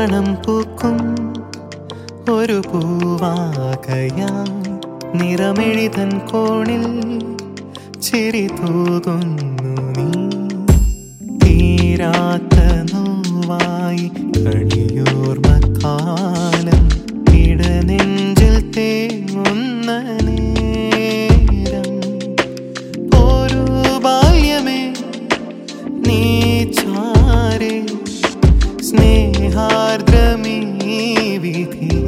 നാണം പൂക്കും ഒരു പൂവാകയായി നിറമെഴുതൻ കോണിൽ ചിരി തൂകുന്നു നീ തീരാത്ത നോവായി കളിയോർമക്കാലം ഇടനെഞ്ചിൽ തേങ്ങുന്ന നേരം ഒരു ബാല്യമേ നീ ചാരേ സ്നേഹാർദ്രമീ വിധിയിൽ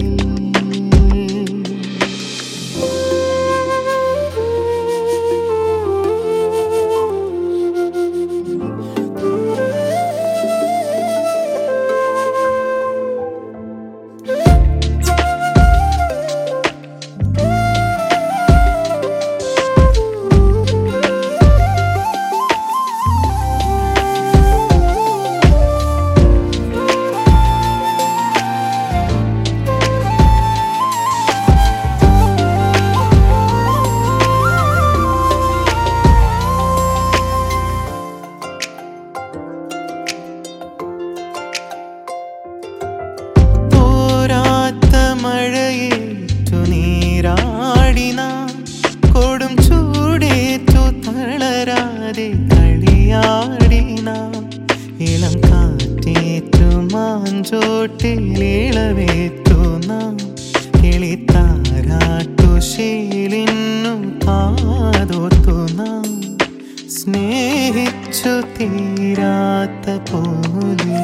തോരാത്ത മഴയേറ്റു നീരാടിന കൊടും ചൂടേറ്റു തളരാതെ കളിയാടിന ഇളം കാറ്റേറ്റു മാഞ്ചോട്ടിലിളവേറ്റു നാം കിളിത്താരാട്ടു ശീലിന്നു കാതോർത്തു നാം സ്നേഹിച്ചു തീരാത്ത പോലെ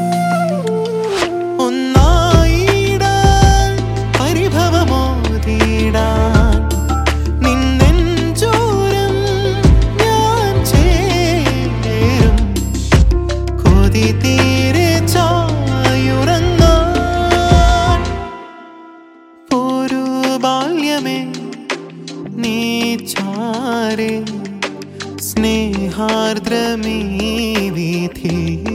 ഒന്നായിടാൻ പരിഭവമോതിടാൻ നിന്നെഞ്ചോരം ഞാൻ ചേരും കൊതി തീരെ ചായുറങ്ങാൻ ഒരു ബാല്യമേ നീ ചാരേ സ്നേഹാർദ്രമീ വീഥിയിൽ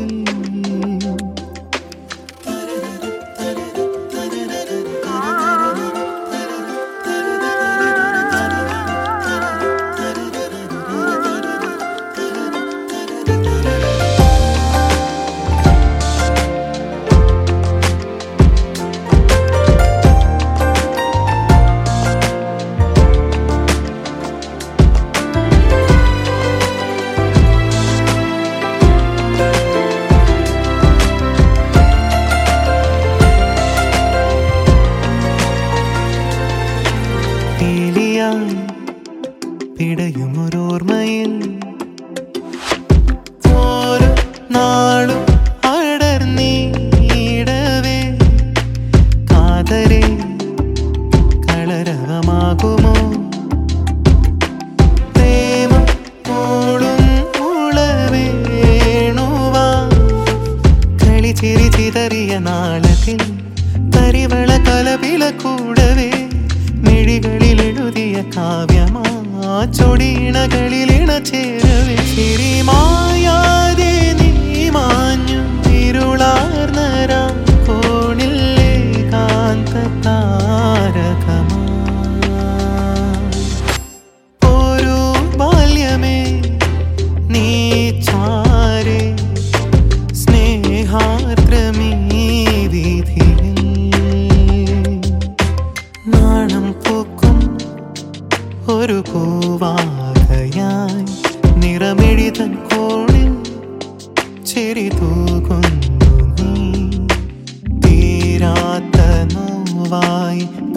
പീലിയായി പിടയുമൊരോർമ്മയിൽ ഓരോ നാളും അടർന്നീടവേ കാതരെ കളരകമാകുമോ പ്രേമം മൂളും ഉളവേണുവാ കളി ചിരി ചിതറിയ നാളത്തിൽ പരിവള കലപില കൂടവേ മിഴികളിൽ എഴുതിയ കാവ്യമാ ചൊടിയിണകളിലിണ ചേരവേ ചിരിമായാതെ നീ മാഞ്ഞു ഇരുളാർന്നരാ കോണില്ലേ കാന്ത താരകമാ ഒരു ബാല്യമേ നീ ചാരേ സ്നേഹാർദ്രമീ വീഥിയിൽ നാണം പൂക്കും ഒരു പൂവാകയായി നിറമെഴുതൻ കോണിൽ ചിരി തൂകുന്നു നീ തീരാത്ത നോവായി